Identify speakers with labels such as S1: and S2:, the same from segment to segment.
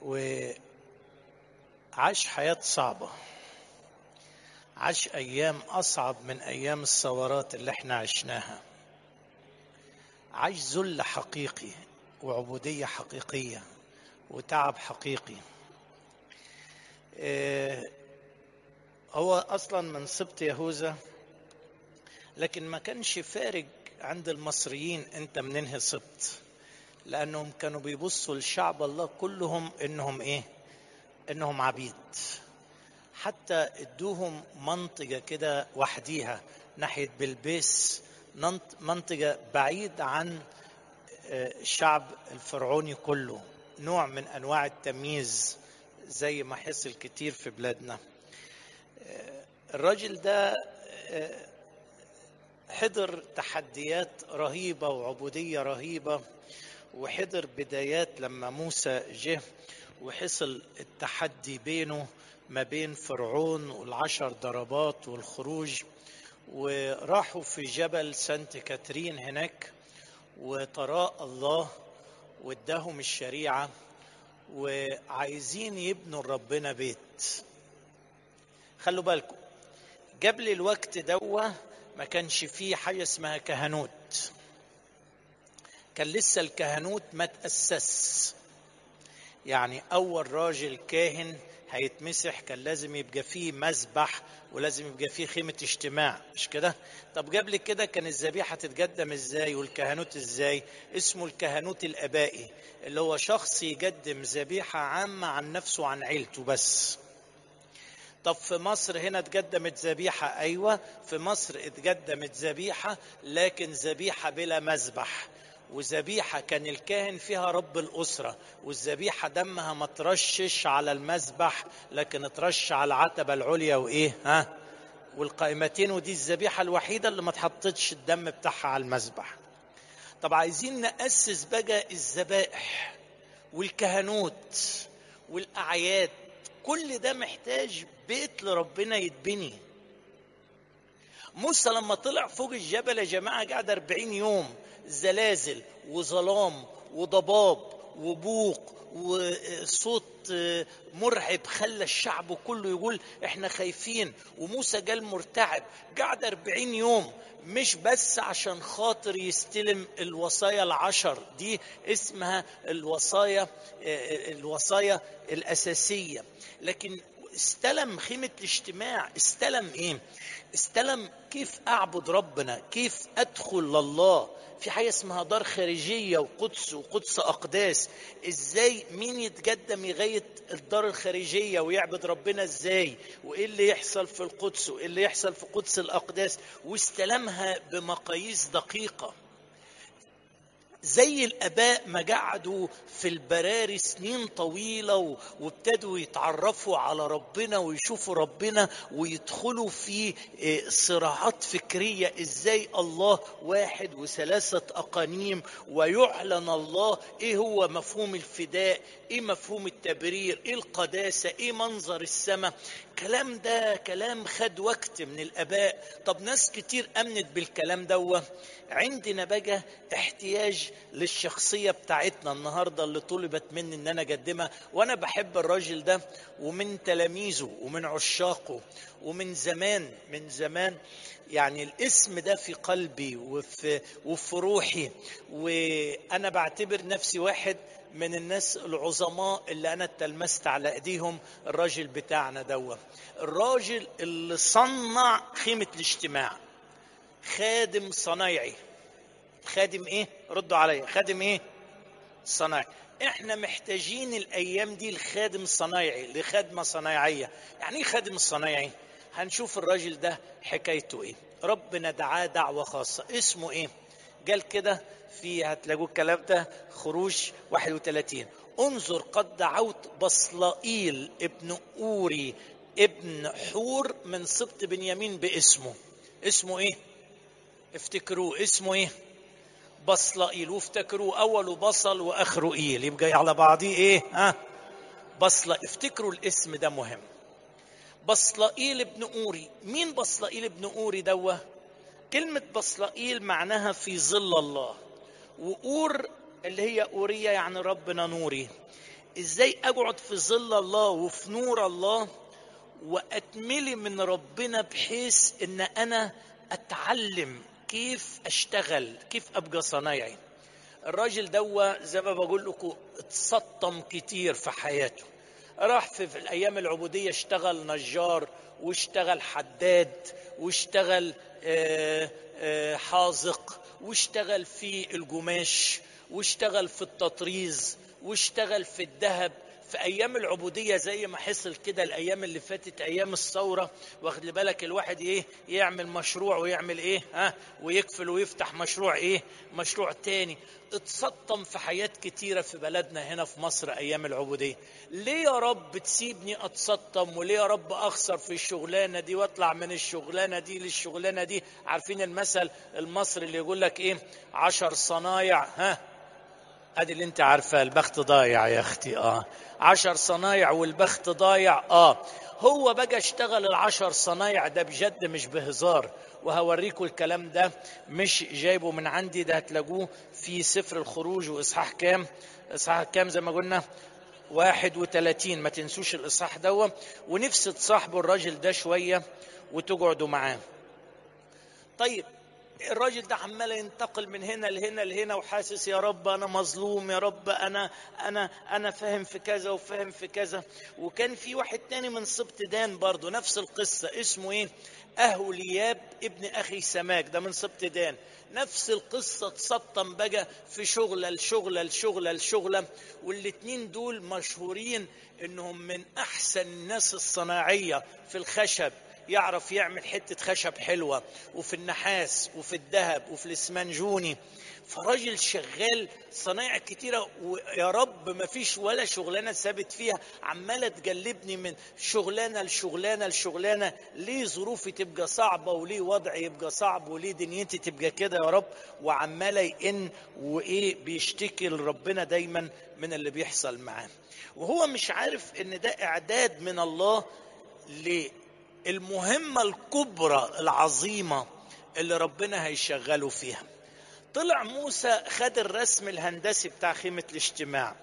S1: وعاش حياة صعبة عاش أيام أصعب من أيام الثورات اللي احنا عشناها عاش ذل حقيقي وعبودية حقيقية وتعب حقيقي اه هو أصلا من سبط يهوذا لكن ما كانش فارق عند المصريين انت منين سبط لانهم كانوا بيبصوا لشعب الله كلهم انهم ايه انهم عبيد حتى ادوهم منطقه كده وحديها ناحيه بلبيس منطقه بعيد عن الشعب الفرعوني كله نوع من انواع التمييز زي ما حصل كتير في بلادنا الراجل ده حضر تحديات رهيبه وعبوديه رهيبه وحضر بدايات لما موسى جه وحصل التحدي بينه ما بين فرعون والعشر ضربات والخروج وراحوا في جبل سانت كاترين هناك وطراء الله واداهم الشريعة وعايزين يبنوا ربنا بيت خلوا بالكم قبل الوقت دوه ما كانش فيه حاجة اسمها كهنوت كان لسه الكهنوت ما تأسس يعني أول راجل كاهن هيتمسح كان لازم يبقى فيه مذبح ولازم يبقى فيه خيمة اجتماع مش كده؟ طب قبل كده كان الذبيحة تتقدم ازاي والكهنوت ازاي؟ اسمه الكهنوت الآبائي اللي هو شخص يقدم ذبيحة عامة عن نفسه وعن عيلته بس. طب في مصر هنا اتقدمت ذبيحة أيوة في مصر اتقدمت ذبيحة لكن ذبيحة بلا مذبح وذبيحة كان الكاهن فيها رب الأسرة والذبيحة دمها ما ترشش على المذبح لكن ترش على العتبة العليا وإيه ها والقائمتين ودي الذبيحة الوحيدة اللي ما تحطتش الدم بتاعها على المذبح طب عايزين نأسس بقى الذبائح والكهنوت والأعياد كل ده محتاج بيت لربنا يتبني موسى لما طلع فوق الجبل يا جماعة قعد 40 يوم زلازل وظلام وضباب وبوق وصوت مرعب خلى الشعب كله يقول احنا خايفين وموسى قال مرتعب قعد 40 يوم مش بس عشان خاطر يستلم الوصايا العشر دي اسمها الوصايا الوصايا الأساسية لكن استلم خيمة الاجتماع استلم ايه استلم كيف اعبد ربنا كيف ادخل لله في حاجة اسمها دار خارجية وقدس وقدس أقداس إزاي مين يتقدم يغيت الدار الخارجية ويعبد ربنا إزاي وإيه اللي يحصل في القدس وإيه اللي يحصل في قدس الأقداس واستلمها بمقاييس دقيقة زي الاباء ما قعدوا في البراري سنين طويله وابتدوا يتعرفوا على ربنا ويشوفوا ربنا ويدخلوا في صراعات فكريه ازاي الله واحد وثلاثه اقانيم ويعلن الله ايه هو مفهوم الفداء ايه مفهوم التبرير ايه القداسه ايه منظر السماء الكلام ده كلام خد وقت من الاباء طب ناس كتير امنت بالكلام دوه عندنا بقى احتياج للشخصية بتاعتنا النهاردة اللي طلبت مني ان انا اقدمها وانا بحب الراجل ده ومن تلاميذه ومن عشاقه ومن زمان من زمان يعني الاسم ده في قلبي وفي, وفي روحي وانا بعتبر نفسي واحد من الناس العظماء اللي انا اتلمست على ايديهم الراجل بتاعنا دوا الراجل اللي صنع خيمة الاجتماع خادم صنايعي خادم ايه ردوا عليا خادم ايه صنايعي احنا محتاجين الايام دي الخادم صنايعي لخدمه صنايعيه يعني ايه خادم صنايعي هنشوف الراجل ده حكايته ايه ربنا دعاه دعوه خاصه اسمه ايه قال كده في هتلاقوا الكلام ده خروج 31 انظر قد دعوت بصلائيل ابن اوري ابن حور من سبط بنيامين باسمه اسمه ايه افتكروه اسمه ايه بصلائيل وافتكروه اوله بصل واخره ايل يبقى على بعضيه ايه ها بصلا افتكروا الاسم ده مهم بصلائيل ابن اوري مين بصلائيل ابن اوري دوه كلمة بصلائيل معناها في ظل الله وأور اللي هي أورية يعني ربنا نوري ازاي اقعد في ظل الله وفي نور الله واتملي من ربنا بحيث ان انا اتعلم كيف اشتغل كيف ابقى صنايعي الراجل دوا زي ما بقول لكم اتسطم كتير في حياته راح في, في الايام العبوديه اشتغل نجار واشتغل حداد واشتغل آه، آه، حاذق واشتغل في القماش واشتغل في التطريز واشتغل في الذهب في ايام العبوديه زي ما حصل كده الايام اللي فاتت ايام الثوره واخد بالك الواحد ايه يعمل مشروع ويعمل ايه ها ويكفل ويفتح مشروع ايه مشروع تاني اتسطم في حياة كتيرة في بلدنا هنا في مصر أيام العبودية ليه يا رب تسيبني أتسطم وليه يا رب أخسر في الشغلانة دي وأطلع من الشغلانة دي للشغلانة دي عارفين المثل المصري اللي يقول لك إيه عشر صنايع ها ادي اللي انت عارفاه البخت ضايع يا اختي اه عشر صنايع والبخت ضايع اه هو بقى اشتغل العشر صنايع ده بجد مش بهزار وهوريكم الكلام ده مش جايبه من عندي ده هتلاقوه في سفر الخروج واصحاح كام اصحاح كام زي ما قلنا واحد وثلاثين ما تنسوش الاصحاح دوا ونفسي تصاحبوا الراجل ده شويه وتقعدوا معاه طيب الراجل ده عمال ينتقل من هنا لهنا لهنا وحاسس يا رب انا مظلوم يا رب انا انا انا فاهم في كذا وفاهم في كذا وكان في واحد تاني من سبط دان برضه نفس القصه اسمه ايه اهولياب ابن اخي سماك ده من سبط دان نفس القصه تسطم بقى في شغله لشغله لشغله لشغله والاتنين دول مشهورين انهم من احسن الناس الصناعيه في الخشب يعرف يعمل حتة خشب حلوة وفي النحاس وفي الذهب وفي الاسمنجوني فراجل شغال صنايع كتيرة ويا رب ما فيش ولا شغلانة ثابت فيها عمالة تجلبني من شغلانة لشغلانة لشغلانة ليه ظروفي تبقى صعبة وليه وضعي يبقى صعب وليه دنيتي تبقى كده يا رب وعمالة يئن وإيه بيشتكي لربنا دايما من اللي بيحصل معاه وهو مش عارف ان ده اعداد من الله ليه المهمة الكبرى العظيمة اللي ربنا هيشغله فيها طلع موسى خد الرسم الهندسي بتاع خيمة الاجتماع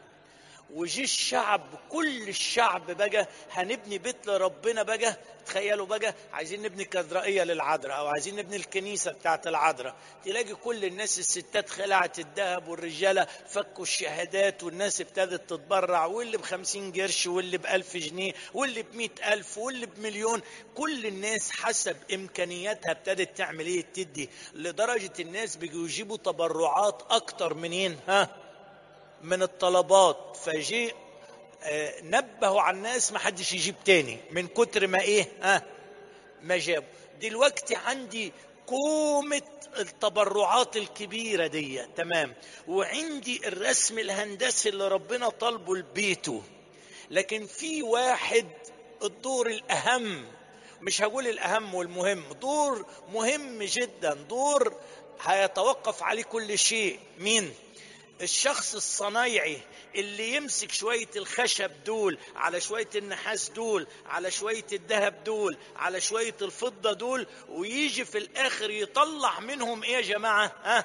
S1: وجي الشعب كل الشعب بقى هنبني بيت لربنا بقى تخيلوا بقى عايزين نبني كاتدرائيه للعذراء او عايزين نبني الكنيسه بتاعت العذراء تلاقي كل الناس الستات خلعت الذهب والرجاله فكوا الشهادات والناس ابتدت تتبرع واللي بخمسين قرش واللي بألف جنيه واللي بمئة ألف واللي بمليون كل الناس حسب إمكانياتها ابتدت تعمل إيه تدي لدرجة الناس بيجوا يجيبوا تبرعات أكتر منين ها من الطلبات فجي آه نبهوا على الناس ما حدش يجيب تاني من كتر ما ايه ها آه ما جابوا دلوقتي عندي كومة التبرعات الكبيرة دي تمام وعندي الرسم الهندسي اللي ربنا طالبه لبيته لكن في واحد الدور الأهم مش هقول الأهم والمهم دور مهم جدا دور هيتوقف عليه كل شيء مين؟ الشخص الصنايعي اللي يمسك شوية الخشب دول على شوية النحاس دول على شوية الذهب دول على شوية الفضة دول ويجي في الآخر يطلع منهم إيه يا جماعة ها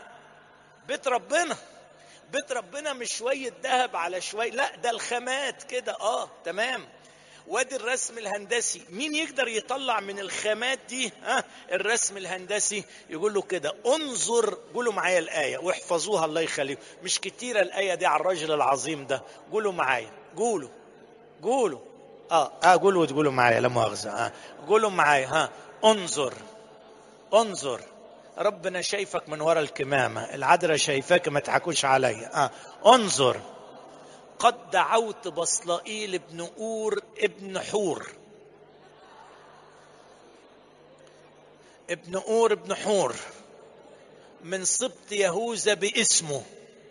S1: بيت ربنا بيت ربنا مش شوية ذهب على شوية لا ده الخامات كده اه تمام وادي الرسم الهندسي مين يقدر يطلع من الخامات دي ها الرسم الهندسي يقول له كده انظر قولوا معايا الآية واحفظوها الله يخليكم مش كتيرة الآية دي على الرجل العظيم ده قولوا معايا قولوا قولوا اه اه قولوا وتقولوا معايا لا مؤاخذة اه قولوا معايا ها انظر انظر ربنا شايفك من ورا الكمامة العذراء شايفاك ما تحكوش عليا اه انظر قد دعوت بصلائيل ابن أور ابن حور ابن أور ابن حور من سبط يهوذا باسمه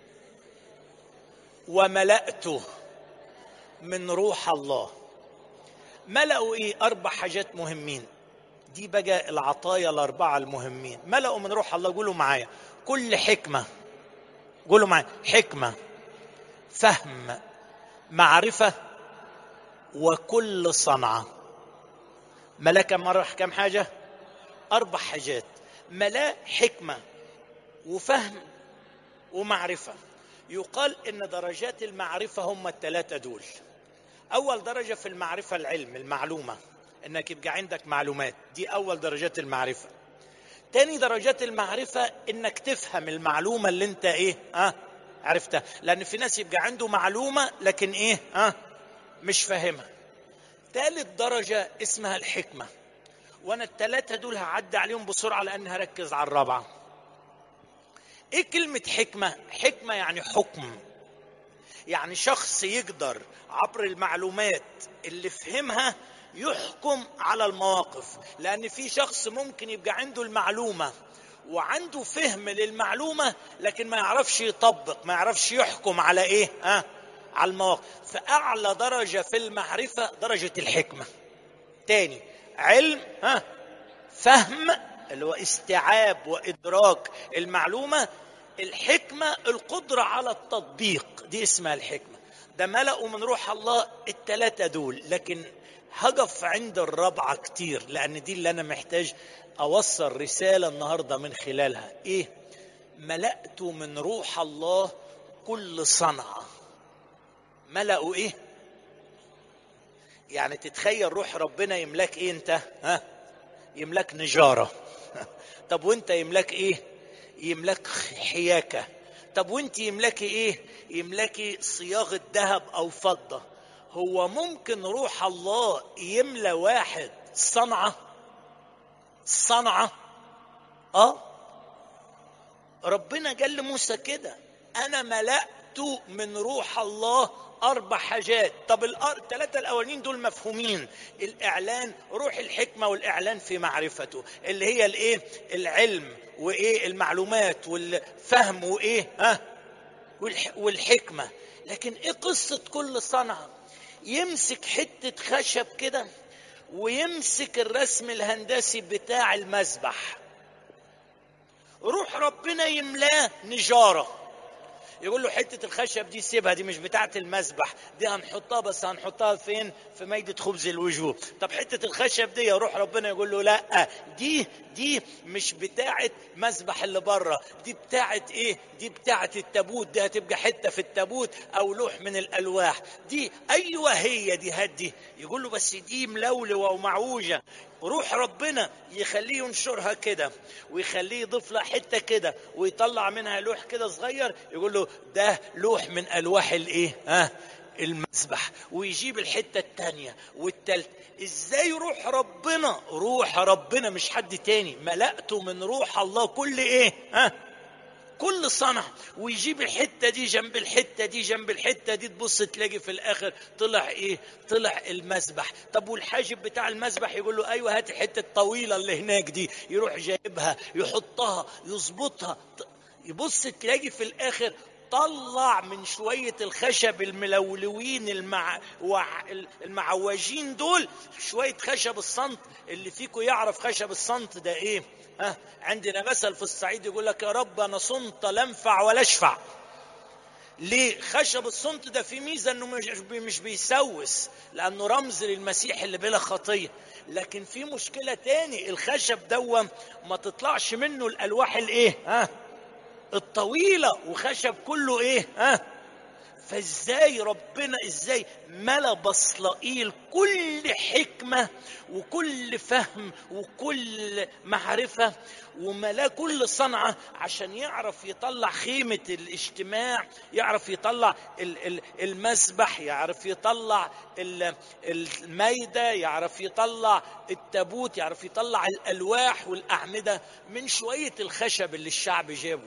S1: وملأته من روح الله ملأوا ايه اربع حاجات مهمين دي بقى العطايا الاربعه المهمين ملأوا من روح الله قولوا معايا كل حكمه قولوا معايا حكمه فهم معرفة وكل صنعة ملاك مرة كم حاجة أربع حاجات ملا حكمة وفهم ومعرفة يقال ان درجات المعرفه هم الثلاثه دول اول درجه في المعرفه العلم المعلومه انك يبقى عندك معلومات دي اول درجات المعرفه تاني درجات المعرفه انك تفهم المعلومه اللي انت ايه ها أه؟ عرفتها لان في ناس يبقى عنده معلومه لكن ايه ها أه؟ مش فاهمها ثالث درجه اسمها الحكمه وانا الثلاثه دول هعدي عليهم بسرعه لان هركز على الرابعه ايه كلمه حكمه حكمه يعني حكم يعني شخص يقدر عبر المعلومات اللي فهمها يحكم على المواقف لان في شخص ممكن يبقى عنده المعلومه وعنده فهم للمعلومه لكن ما يعرفش يطبق ما يعرفش يحكم على ايه ها أه؟ على المواقف فاعلى درجه في المعرفه درجه الحكمه تاني علم ها فهم اللي هو استيعاب وادراك المعلومه الحكمه القدره على التطبيق دي اسمها الحكمه ده ملأوا من روح الله التلاتة دول لكن هقف عند الرابعة كتير لأن دي اللي أنا محتاج أوصل رسالة النهاردة من خلالها إيه؟ ملأت من روح الله كل صنعة ملأوا إيه؟ يعني تتخيل روح ربنا يملاك إيه أنت؟ ها؟ يملاك نجارة طب وأنت يملاك إيه؟ يملاك حياكة طب وانت يملكي ايه يملكي صياغه ذهب او فضه هو ممكن روح الله يملى واحد صنعه صنعه اه ربنا قال لموسى كده انا ملأت من روح الله اربع حاجات طب الثلاثه الاولين دول مفهومين الاعلان روح الحكمه والاعلان في معرفته اللي هي الايه العلم وايه المعلومات والفهم وايه ها والحكمه لكن ايه قصه كل صنعه يمسك حته خشب كده ويمسك الرسم الهندسي بتاع المذبح روح ربنا يملاه نجاره يقول له حته الخشب دي سيبها دي مش بتاعه المذبح دي هنحطها بس هنحطها فين في ميده خبز الوجوه طب حته الخشب دي يروح ربنا يقول له لا دي دي مش بتاعه مذبح اللي بره دي بتاعه ايه دي بتاعه التابوت دي هتبقى حته في التابوت او لوح من الالواح دي ايوه هي دي هدي يقول له بس دي ملولوه ومعوجه روح ربنا يخليه ينشرها كده ويخليه يضيف لها حته كده ويطلع منها لوح كده صغير يقول له ده لوح من الواح الايه ها المسبح ويجيب الحته الثانيه والثالثه ازاي روح ربنا روح ربنا مش حد تاني ملأته من روح الله كل ايه ها كل صنع ويجيب الحته دي جنب الحته دي جنب الحته دي تبص تلاقي في الاخر طلع ايه طلع المذبح طب والحاجب بتاع المذبح يقول له ايوه هات الحته الطويله اللي هناك دي يروح جايبها يحطها يظبطها يبص تلاقي في الاخر طلع من شوية الخشب الملولوين المع... وع... المعوجين دول شوية خشب الصنط اللي فيكم يعرف خشب الصنط ده ايه ها عندنا مثل في الصعيد يقول لك يا رب انا صنط لا انفع ولا اشفع ليه خشب الصنط ده فيه ميزه انه مش مش بيسوس لانه رمز للمسيح اللي بلا خطيه لكن في مشكله تاني الخشب دوا ما تطلعش منه الالواح الايه ها الطويله وخشب كله ايه ها فازاي ربنا ازاي ملا بصلائيل كل حكمه وكل فهم وكل معرفه وملا كل صنعه عشان يعرف يطلع خيمه الاجتماع يعرف يطلع المسبح يعرف يطلع المايده يعرف يطلع التابوت يعرف يطلع الالواح والاعمده من شويه الخشب اللي الشعب جابه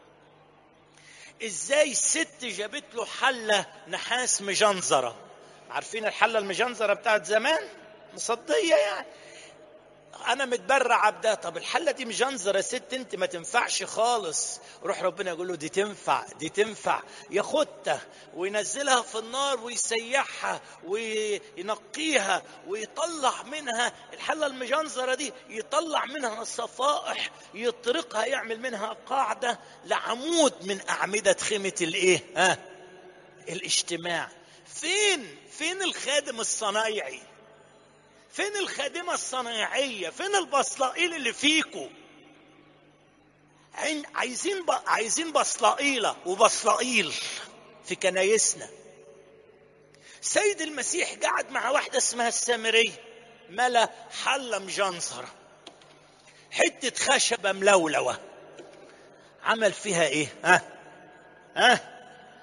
S1: ازاي ست جابت له حله نحاس مجنزره عارفين الحله المجنزره بتاعت زمان مصديه يعني انا متبرع بده طب الحله دي مجنزره يا ست انت ما تنفعش خالص روح ربنا يقول له دي تنفع دي تنفع ياخدها وينزلها في النار ويسيحها وينقيها ويطلع منها الحله المجنزره دي يطلع منها الصفائح يطرقها يعمل منها قاعده لعمود من اعمده خيمه الايه ها الاجتماع فين فين الخادم الصنايعي فين الخادمة الصنايعية فين البصلائيل اللي فيكو عين- عايزين ب... عايزين بصلائيلة وبصلائيل في كنايسنا سيد المسيح قعد مع واحدة اسمها السامرية ملا حلة مجنصرة حتة خشبة ملولوة عمل فيها ايه ها ها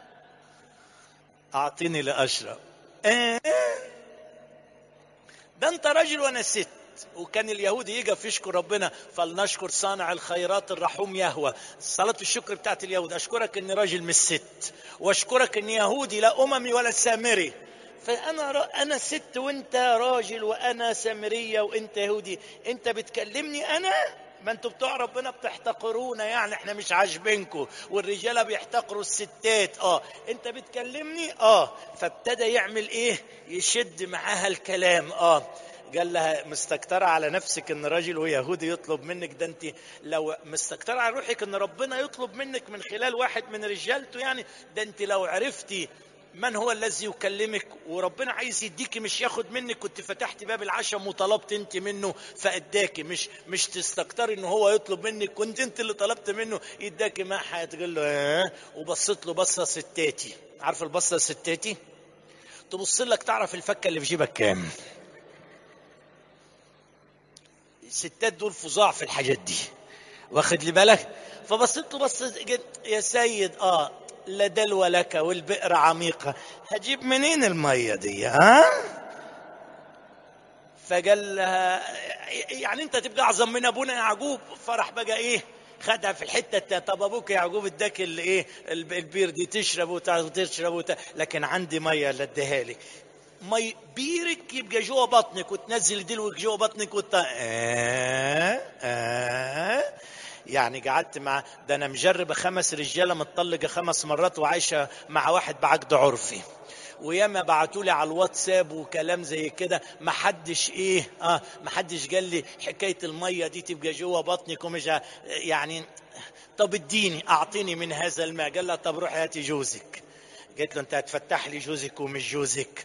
S1: اعطيني لاشرب آه. ده انت راجل وانا ست وكان اليهودي يقف يشكر ربنا فلنشكر صانع الخيرات الرحوم يهوى صلاة الشكر بتاعت اليهود أشكرك إني راجل مش ست وأشكرك إني يهودي لا أممي ولا سامري فأنا را... أنا ست وأنت راجل وأنا سامرية وأنت يهودي أنت بتكلمني أنا ما انتوا بتوع ربنا بتحتقرونا يعني احنا مش عاجبينكم والرجاله بيحتقروا الستات اه انت بتكلمني اه فابتدى يعمل ايه يشد معاها الكلام اه قال لها مستكترة على نفسك ان راجل ويهودي يطلب منك ده انت لو مستكترة على روحك ان ربنا يطلب منك من خلال واحد من رجالته يعني ده انت لو عرفتي من هو الذي يكلمك وربنا عايز يديكي مش ياخد منك كنت فتحتي باب العشم وطلبت انت منه فاداكي مش مش تستكتري ان هو يطلب منك كنت انت اللي طلبت منه يداكي ما هتقول له اه وبصيت له بصه ستاتي عارف البصه ستاتي تبص لك تعرف الفكه اللي في جيبك كام الستات دول فظاع في الحاجات دي واخد لي بالك فبصيت له بص يا سيد اه لا دلو لك والبئر عميقة هجيب منين المية دي ها فقال لها يعني انت تبقى اعظم من ابونا يعقوب فرح بقى ايه خدها في الحته التانية طب ابوك يعقوب اداك اللي ايه البير دي تشرب وتشرب وت... لكن عندي ميه اللي اديها لي مي بيرك يبقى جوه بطنك وتنزل دلوك جوه بطنك وت... آه آه يعني قعدت مع ده انا مجربه خمس رجاله متطلقه خمس مرات وعايشه مع واحد بعقد عرفي وياما بعتوا لي على الواتساب وكلام زي كده ما حدش ايه اه ما حدش قال لي حكايه الميه دي تبقى جوه بطنك ومش يعني طب اديني اعطيني من هذا الماء قال لها طب روحي هاتي جوزك قلت له انت هتفتح لي جوزك ومش جوزك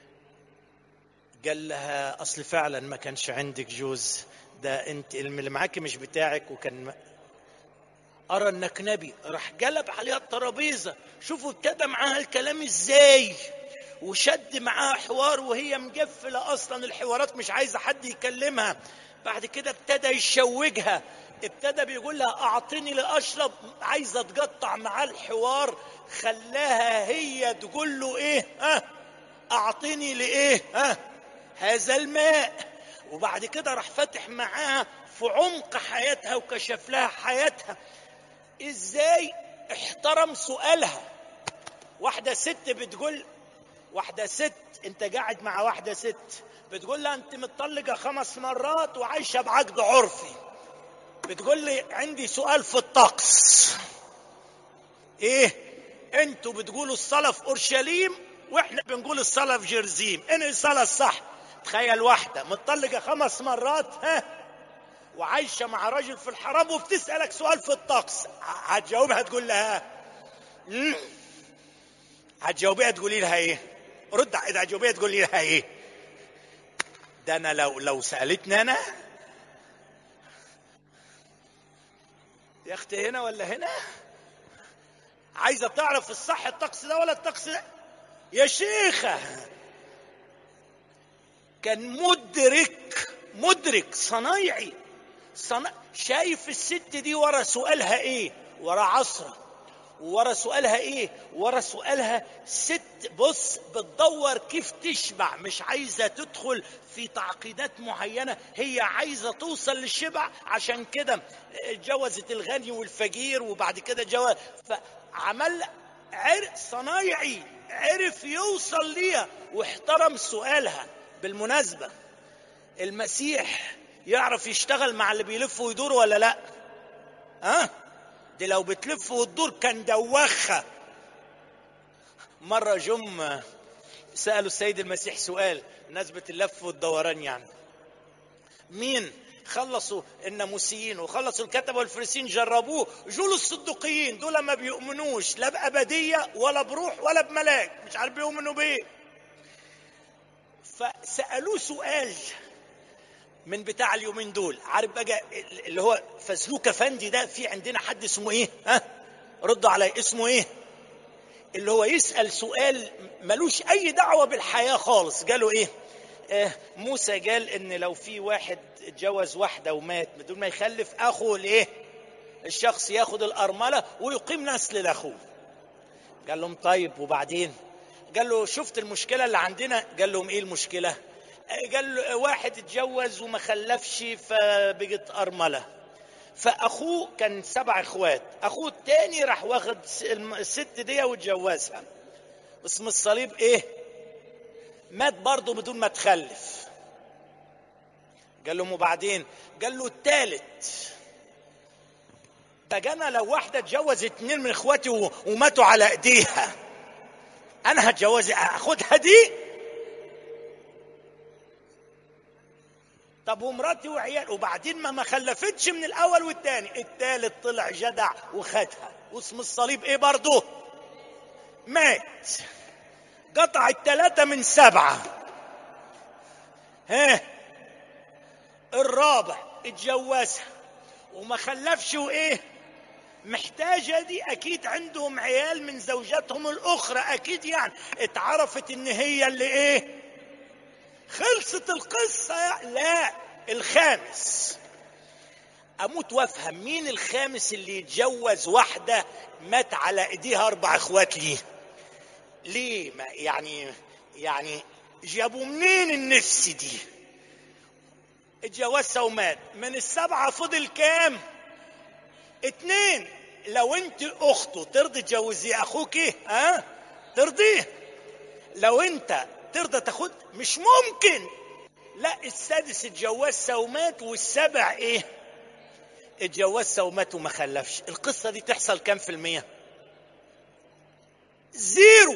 S1: قال لها اصل فعلا ما كانش عندك جوز ده انت اللي معاكي مش بتاعك وكان ارى انك نبي راح جلب عليها الترابيزه شوفوا ابتدى معاها الكلام ازاي وشد معاها حوار وهي مقفله اصلا الحوارات مش عايزه حد يكلمها بعد كده ابتدى يشوجها ابتدى بيقول لها اعطيني لاشرب عايزه تقطع معاه الحوار خلاها هي تقول له ايه ها اعطيني لايه ها هذا الماء وبعد كده راح فاتح معاها في عمق حياتها وكشف لها حياتها ازاي احترم سؤالها واحدة ست بتقول واحدة ست انت قاعد مع واحدة ست بتقول لها انت متطلقة خمس مرات وعايشة بعقد عرفي بتقول لي عندي سؤال في الطقس ايه انتوا بتقولوا الصلاة في اورشليم واحنا بنقول الصلاة في جرزيم ان الصلاة الصح تخيل واحدة متطلقة خمس مرات ها وعايشة مع راجل في الحرام وبتسألك سؤال في الطقس هتجاوبها تقول لها مم. هتجاوبيها تقولي لها ايه رد اذا هتجاوبيها تقولي لها ايه ده انا لو لو سالتني انا يا اختي هنا ولا هنا عايزه تعرف الصح الطقس ده ولا الطقس ده يا شيخه كان مدرك مدرك صنايعي صنا... شايف الست دي ورا سؤالها ايه ورا عصره ورا سؤالها ايه ورا سؤالها ست بص بتدور كيف تشبع مش عايزه تدخل في تعقيدات معينه هي عايزه توصل للشبع عشان كده جوزت الغني والفقير وبعد كده جوز فعمل عرق صنايعي عرف يوصل ليها واحترم سؤالها بالمناسبه المسيح يعرف يشتغل مع اللي بيلف ويدور ولا لا ها أه؟ دي لو بتلف وتدور كان دوخها مرة جم سألوا السيد المسيح سؤال نسبة اللف والدوران يعني مين خلصوا الناموسيين وخلصوا الكتبة والفريسين جربوه جولوا الصدقيين دول ما بيؤمنوش لا بأبدية ولا بروح ولا بملاك مش عارف بيؤمنوا بيه فسألوه سؤال من بتاع اليومين دول عارف بقى اللي هو فزلوكة فندي ده في عندنا حد اسمه ايه ها ردوا علي اسمه ايه اللي هو يسأل سؤال ملوش اي دعوة بالحياة خالص قالوا ايه آه موسى قال ان لو في واحد اتجوز واحدة ومات بدون ما يخلف اخوه الايه الشخص ياخد الارملة ويقيم نسل لاخوه قال لهم طيب وبعدين قال له شفت المشكلة اللي عندنا قال لهم ايه المشكلة قال له واحد اتجوز وما خلفش فبقت أرملة فأخوه كان سبع إخوات أخوه التاني راح واخد الست دي واتجوزها اسم الصليب إيه مات برضه بدون ما تخلف قال لهم وبعدين قال له التالت بقى انا لو واحده اتجوز اتنين من اخواتي وماتوا على ايديها انا هتجوز اخدها دي طب ومراتي وعيال وبعدين ما ما خلفتش من الاول والتاني التالت طلع جدع وخدها واسم الصليب ايه برضه مات قطع التلاتة من سبعة ها الرابع اتجوزها وما خلفش وايه محتاجة دي أكيد عندهم عيال من زوجاتهم الأخرى أكيد يعني اتعرفت إن هي اللي إيه خلصت القصة يعني. لا الخامس أموت وأفهم مين الخامس اللي يتجوز واحدة مات على إيديها أربع إخوات ليه ليه ما يعني يعني جابوا منين النفس دي اتجوزها ومات من السبعة فضل كام اتنين لو انت اخته ترضي تجوزيه اخوك ايه ها ترضيه لو انت ترضى تاخد مش ممكن لا السادس اتجوزها ومات والسبع ايه اتجوزها ومات وما خلفش القصه دي تحصل كام في الميه زيرو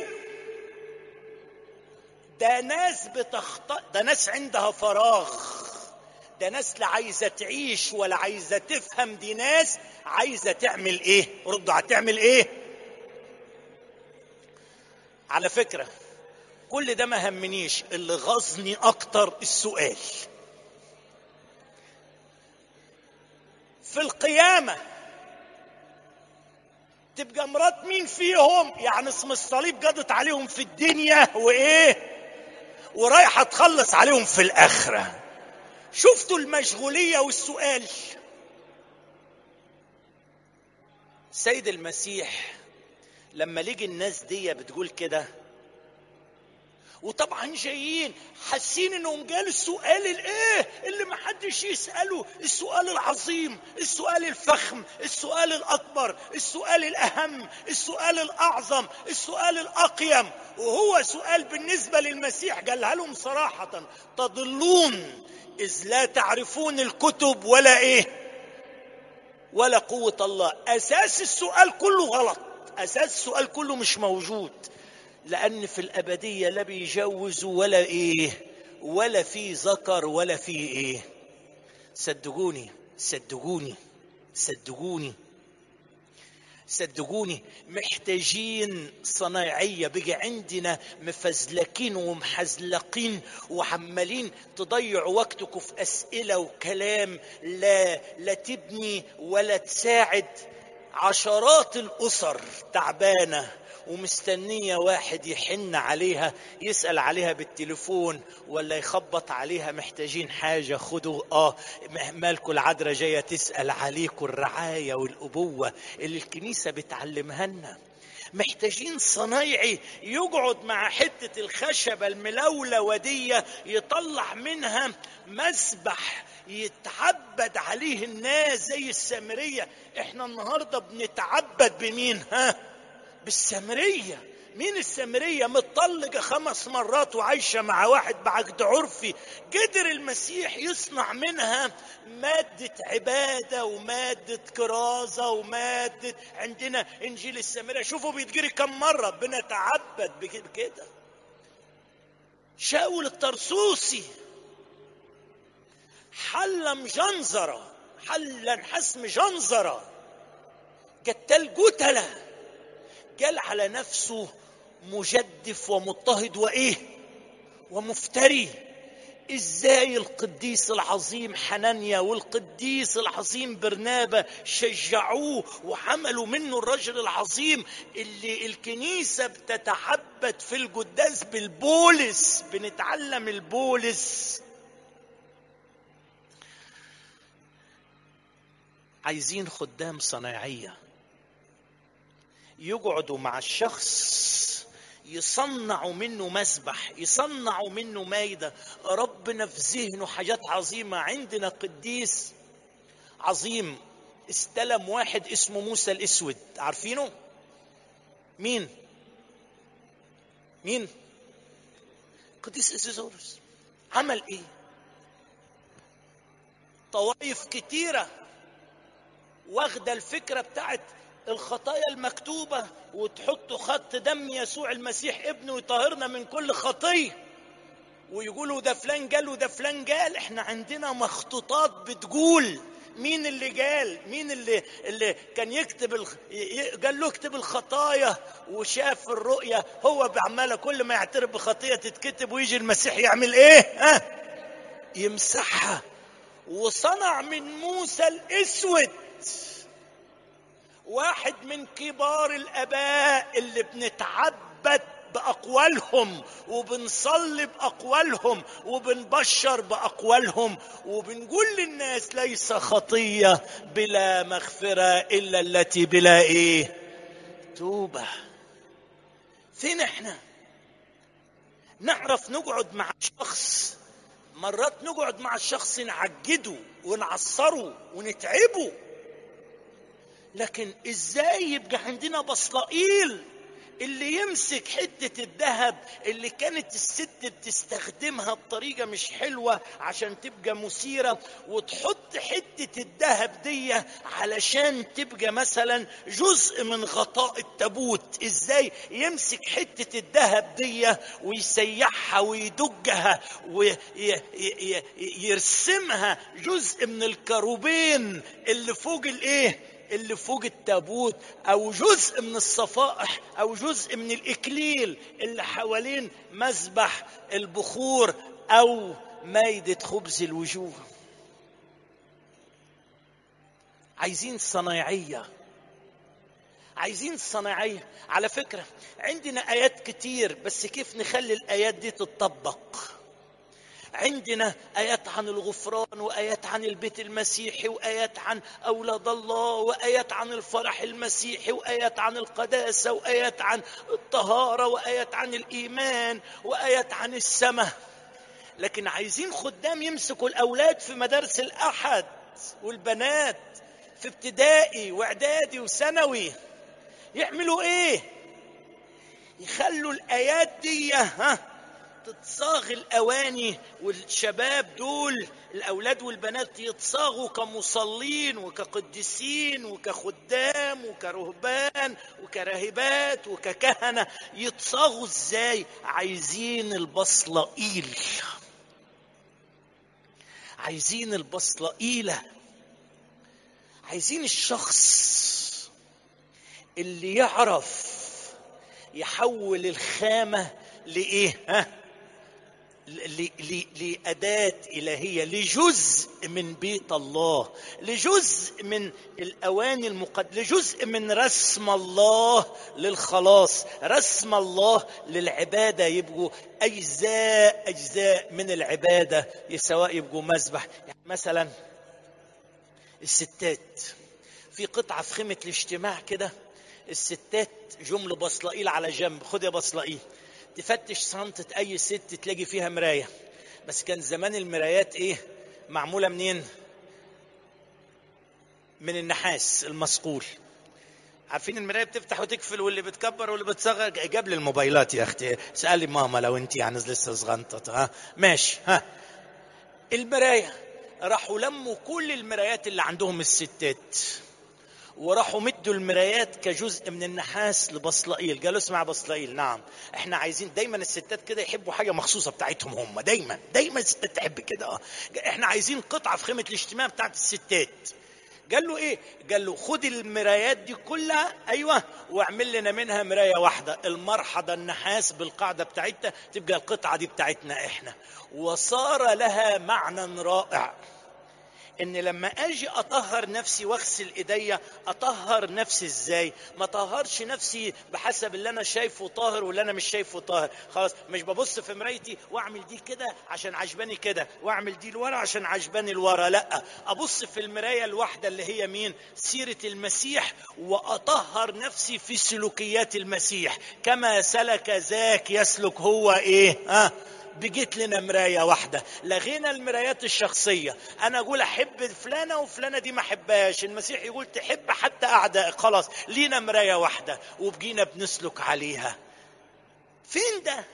S1: ده ناس بتخط ده ناس عندها فراغ ده ناس لا عايزه تعيش ولا عايزه تفهم دي ناس عايزه تعمل ايه ردوا هتعمل ايه على فكره كل ده ما همنيش اللي غزني اكتر السؤال في القيامه تبقى مرات مين فيهم يعني اسم الصليب قضت عليهم في الدنيا وايه ورايحه تخلص عليهم في الاخره شفتوا المشغوليه والسؤال سيد المسيح لما لقي الناس دي بتقول كده وطبعا جايين حاسين انهم قالوا السؤال الايه اللي ما حدش يساله السؤال العظيم السؤال الفخم السؤال الاكبر السؤال الاهم السؤال الاعظم السؤال الاقيم وهو سؤال بالنسبه للمسيح قالها لهم صراحه تضلون اذ لا تعرفون الكتب ولا ايه ولا قوه الله اساس السؤال كله غلط اساس السؤال كله مش موجود لأن في الأبدية لا بيجوزوا ولا إيه ولا في ذكر ولا في إيه صدقوني صدقوني صدقوني صدقوني محتاجين صنايعية بقى عندنا مفزلكين ومحزلقين وعمالين تضيعوا وقتكم في أسئلة وكلام لا لا تبني ولا تساعد عشرات الأسر تعبانة ومستنية واحد يحن عليها يسأل عليها بالتليفون ولا يخبط عليها محتاجين حاجة خدوا اه مالكوا العذراء جاية تسأل عليكم الرعاية والأبوة اللي الكنيسة بتعلمها لنا محتاجين صنايعي يقعد مع حتة الخشبة الملولة دي يطلع منها مسبح يتعبد عليه الناس زي السامرية احنا النهاردة بنتعبد بمين ها بالسامرية مين السامرية متطلقة خمس مرات وعايشة مع واحد بعقد عرفي قدر المسيح يصنع منها مادة عبادة ومادة كرازة ومادة عندنا إنجيل السامرية شوفوا بيتجري كم مرة بنتعبد بكده شاول الطرسوسي حلم جنزرة حلا حسم جنزرة قتل قتله قال على نفسه مجدف ومضطهد وايه ومفتري ازاي القديس العظيم حنانيا والقديس العظيم برنابا شجعوه وحملوا منه الرجل العظيم اللي الكنيسة بتتعبد في القداس بالبولس بنتعلم البولس عايزين خدام صناعية يقعدوا مع الشخص يصنعوا منه مسبح يصنعوا منه مايدة ربنا في ذهنه حاجات عظيمة عندنا قديس عظيم استلم واحد اسمه موسى الاسود عارفينه مين مين قديس اسيزوروس عمل ايه طوائف كتيره واخده الفكره بتاعت الخطايا المكتوبه وتحطوا خط دم يسوع المسيح ابنه ويطهرنا من كل خطيه ويقولوا ده فلان قال وده فلان قال احنا عندنا مخطوطات بتقول مين اللي قال مين اللي اللي كان يكتب الخ... قال له اكتب الخطايا وشاف الرؤيا هو بعماله كل ما يعترف بخطيه تتكتب ويجي المسيح يعمل ايه ها يمسحها وصنع من موسى الاسود واحد من كبار الاباء اللي بنتعبد باقوالهم وبنصلي باقوالهم وبنبشر باقوالهم وبنقول للناس ليس خطيه بلا مغفره الا التي بلا ايه توبه فين احنا نعرف نقعد مع شخص مرات نقعد مع الشخص نعجده ونعصره ونتعبه لكن ازاي يبقى عندنا بصلائيل اللي يمسك حتة الذهب اللي كانت الست بتستخدمها بطريقة مش حلوة عشان تبقى مثيرة وتحط حتة الذهب دي علشان تبقى مثلا جزء من غطاء التابوت ازاي يمسك حتة الذهب دي ويسيحها ويدجها ويرسمها جزء من الكروبين اللي فوق الايه اللي فوق التابوت او جزء من الصفائح او جزء من الاكليل اللي حوالين مذبح البخور او مايدة خبز الوجوه عايزين صنايعية عايزين صنايعية على فكرة عندنا آيات كتير بس كيف نخلي الآيات دي تتطبق عندنا آيات عن الغفران وآيات عن البيت المسيحي وآيات عن أولاد الله وآيات عن الفرح المسيحي وآيات عن القداسة وآيات عن الطهارة وآيات عن الإيمان وآيات عن السماء لكن عايزين خدام يمسكوا الأولاد في مدارس الأحد والبنات في ابتدائي واعدادي وثانوي يعملوا ايه يخلوا الايات دي ها تتصاغ الاواني والشباب دول الاولاد والبنات يتصاغوا كمصلين وكقديسين وكخدام وكرهبان وكراهبات وككهنه يتصاغوا ازاي عايزين البصلائيل عايزين البصلائيله عايزين الشخص اللي يعرف يحول الخامه لايه ها لأداة إلهية لجزء من بيت الله لجزء من الأواني المقد لجزء من رسم الله للخلاص رسم الله للعبادة يبقوا أجزاء أجزاء من العبادة سواء يبقوا مذبح يعني مثلا الستات في قطعة في خيمة الاجتماع كده الستات جملة بصلائيل على جنب خد يا بصلائيل تفتش صنطة أي ست تلاقي فيها مراية بس كان زمان المرايات إيه معمولة منين من النحاس المصقول عارفين المرايه بتفتح وتقفل واللي بتكبر واللي بتصغر جاب لي الموبايلات يا اختي اسالي ماما لو انت يعني لسه صغنطط ها ماشي ها المرايه راحوا لموا كل المرايات اللي عندهم الستات وراحوا مدوا المرايات كجزء من النحاس لبصلائيل قالوا اسمع بصلائيل نعم احنا عايزين دايما الستات كده يحبوا حاجه مخصوصه بتاعتهم هم دايما دايما الستات تحب كده اه احنا عايزين قطعه في خيمه الاجتماع بتاعت الستات قال له ايه قال له خد المرايات دي كلها ايوه واعمل لنا منها مرايه واحده المرحضه النحاس بالقاعده بتاعتها تبقى القطعه دي بتاعتنا احنا وصار لها معنى رائع ان لما اجي اطهر نفسي واغسل ايديا اطهر نفسي ازاي ما طهرش نفسي بحسب اللي انا شايفه طاهر واللي انا مش شايفه طاهر خلاص مش ببص في مرايتي واعمل دي كده عشان عجباني كده واعمل دي لورا عشان عجباني لورا لا ابص في المرايه الواحده اللي هي مين سيره المسيح واطهر نفسي في سلوكيات المسيح كما سلك ذاك يسلك هو ايه ها بجيت لنا مرايه واحده لغينا المرايات الشخصيه انا اقول احب فلانه وفلانه دي ما احبهاش المسيح يقول تحب حتى اعدائك خلاص لينا مرايه واحده وبقينا بنسلك عليها فين ده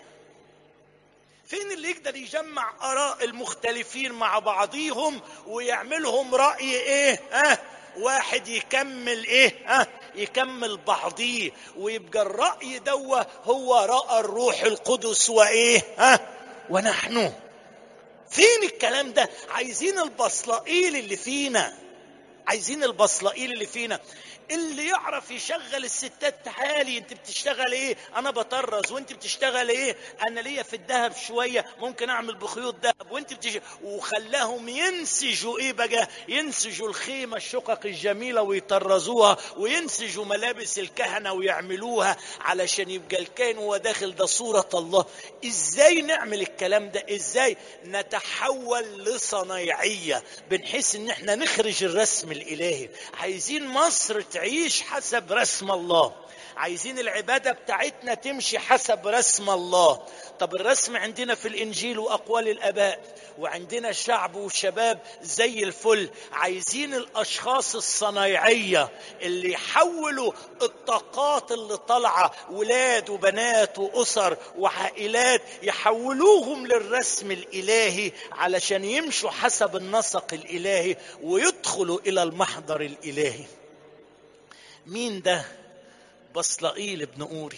S1: فين اللي يقدر يجمع اراء المختلفين مع بعضيهم ويعملهم راي ايه اه واحد يكمل ايه ها يكمل بعضيه ويبقى الرأي دوا هو رأى الروح القدس وايه ها ونحن فين الكلام ده عايزين البصلائيل اللي فينا عايزين البصلائيل اللي فينا اللي يعرف يشغل الستات تعالي انت بتشتغل ايه انا بطرز وانت بتشتغل ايه انا ليا في الذهب شويه ممكن اعمل بخيوط ذهب وانت بتش... وخلاهم ينسجوا ايه بقى ينسجوا الخيمه الشقق الجميله ويطرزوها وينسجوا ملابس الكهنه ويعملوها علشان يبقى الكاهن وهو داخل ده صوره الله ازاي نعمل الكلام ده ازاي نتحول لصنايعيه بنحس ان احنا نخرج الرسم الالهي عايزين مصر تعيش حسب رسم الله عايزين العبادة بتاعتنا تمشي حسب رسم الله طب الرسم عندنا في الإنجيل وأقوال الآباء وعندنا شعب وشباب زي الفل عايزين الأشخاص الصنايعية اللي يحولوا الطاقات اللي طالعة ولاد وبنات وأسر وعائلات يحولوهم للرسم الإلهي علشان يمشوا حسب النسق الإلهي ويدخلوا إلى المحضر الإلهي مين ده بصلائيل ابن أوري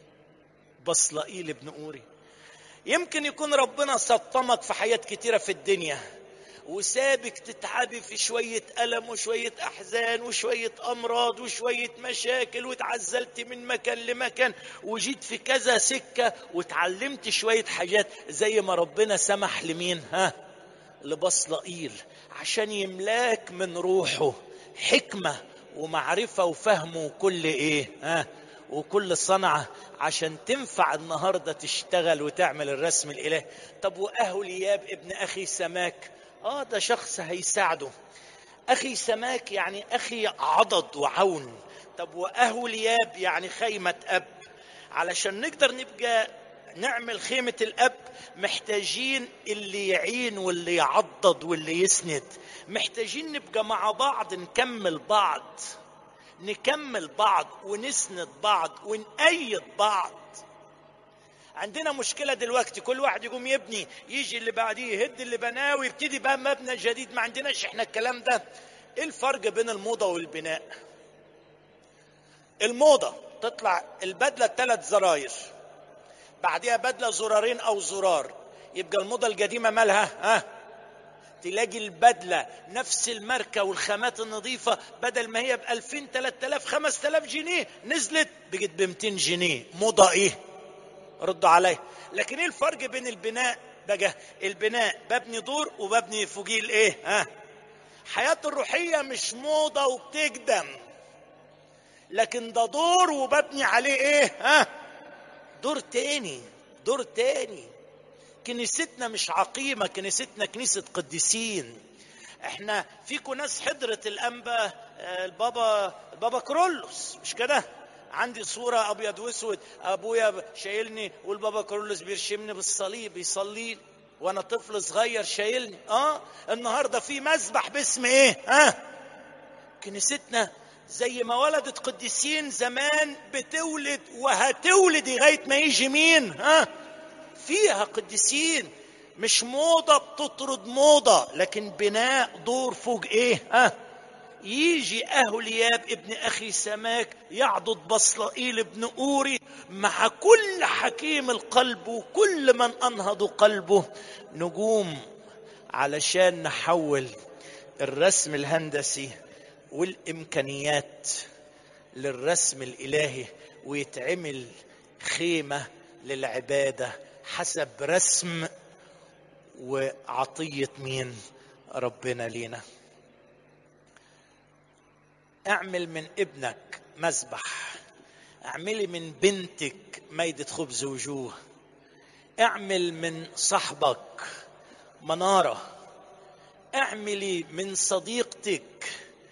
S1: بصلائيل ابن أوري يمكن يكون ربنا سطمك في حياة كتيرة في الدنيا وسابك تتعبي في شوية ألم وشوية أحزان وشوية أمراض وشوية مشاكل وتعزلت من مكان لمكان وجيت في كذا سكة وتعلمت شوية حاجات زي ما ربنا سمح لمين ها لبصلائيل عشان يملاك من روحه حكمة ومعرفة وفهم وكل ايه ها وكل صنعة عشان تنفع النهاردة تشتغل وتعمل الرسم الإلهي طب وأهولياب ابن أخي سماك آه ده شخص هيساعده أخي سماك يعني أخي عضد وعون طب وأهولياب يعني خيمة أب علشان نقدر نبقى نعمل خيمة الأب محتاجين اللي يعين واللي يعضد واللي يسند محتاجين نبقى مع بعض نكمل بعض نكمل بعض ونسند بعض ونأيد بعض عندنا مشكلة دلوقتي كل واحد يقوم يبني يجي اللي بعديه يهد اللي بناه ويبتدي بقى مبنى جديد ما عندناش احنا الكلام ده ايه الفرق بين الموضة والبناء الموضة تطلع البدلة ثلاث زراير بعديها بدلة زرارين أو زرار يبقى الموضة القديمة مالها ها تلاقي البدلة نفس الماركة والخامات النظيفة بدل ما هي ب 2000 3000 5000 جنيه نزلت بقت ب 200 جنيه موضة ايه؟ ردوا عليا لكن ايه الفرق بين البناء بقى البناء ببني دور وببني فوقيه الايه؟ ها؟ حياته الروحية مش موضة وبتقدم لكن ده دور وببني عليه ايه؟ ها؟ دور تاني دور تاني كنيستنا مش عقيمة كنيستنا كنيسة قديسين احنا فيكم ناس حضرت الانبا البابا البابا كرولوس مش كده عندي صورة ابيض واسود ابويا شايلني والبابا كرولوس بيرشمني بالصليب يصلي وانا طفل صغير شايلني اه النهارده في مسبح باسم ايه اه كنيستنا زي ما ولدت قديسين زمان بتولد وهتولد لغايه ما يجي مين ها فيها قديسين مش موضه بتطرد موضه لكن بناء دور فوق ايه ها يجي اهولياب ابن اخي سماك يعضد بصلائيل ابن اوري مع كل حكيم القلب وكل من انهض قلبه نجوم علشان نحول الرسم الهندسي والامكانيات للرسم الالهي ويتعمل خيمه للعباده حسب رسم وعطيه مين ربنا لينا اعمل من ابنك مذبح اعملي من بنتك ميدة خبز وجوه اعمل من صاحبك منارة اعملي من صديقتك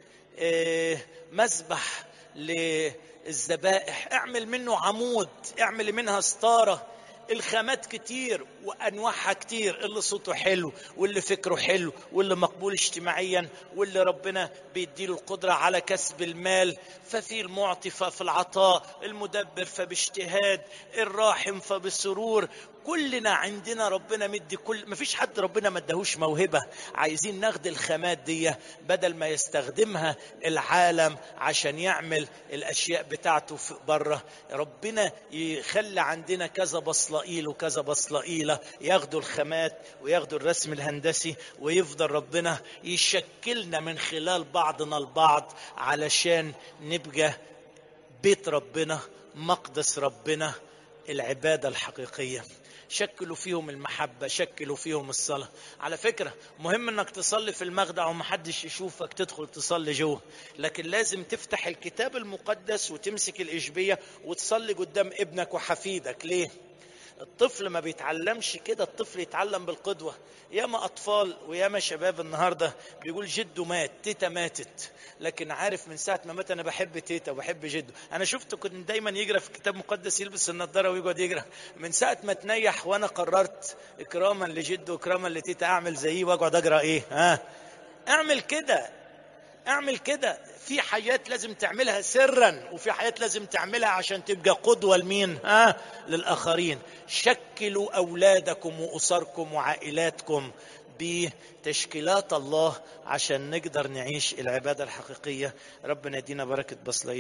S1: مذبح للذبائح اعمل منه عمود اعمل منها ستاره الخامات كتير وانواعها كتير اللي صوته حلو واللي فكره حلو واللي مقبول اجتماعيا واللي ربنا بيديله القدره على كسب المال ففي المعطي ففي العطاء المدبر فباجتهاد الراحم فبسرور كلنا عندنا ربنا مدي كل ما فيش حد ربنا ما اداهوش موهبه عايزين ناخد الخامات دي بدل ما يستخدمها العالم عشان يعمل الاشياء بتاعته في بره ربنا يخلي عندنا كذا بصلائيل وكذا بصلائيله ياخدوا الخامات وياخدوا الرسم الهندسي ويفضل ربنا يشكلنا من خلال بعضنا البعض علشان نبقى بيت ربنا مقدس ربنا العباده الحقيقيه شكلوا فيهم المحبة شكلوا فيهم الصلاة على فكرة مهم انك تصلي في المخدع ومحدش يشوفك تدخل تصلي جوه لكن لازم تفتح الكتاب المقدس وتمسك الإشبية وتصلي قدام ابنك وحفيدك ليه الطفل ما بيتعلمش كده الطفل يتعلم بالقدوة ياما أطفال وياما شباب النهاردة بيقول جده مات تيتا ماتت لكن عارف من ساعة ما مات أنا بحب تيتا وبحب جده أنا شفته كنت دايما يقرأ في كتاب مقدس يلبس النضارة ويقعد يقرأ من ساعة ما تنيح وأنا قررت إكراما لجده وإكراما لتيتا أعمل زيه وأقعد أقرأ إيه ها اعمل كده اعمل كده في حاجات لازم تعملها سرا وفي حاجات لازم تعملها عشان تبقى قدوة لمين ها للآخرين شكلوا أولادكم وأسركم وعائلاتكم بتشكيلات الله عشان نقدر نعيش العبادة الحقيقية ربنا يدينا بركة بصلية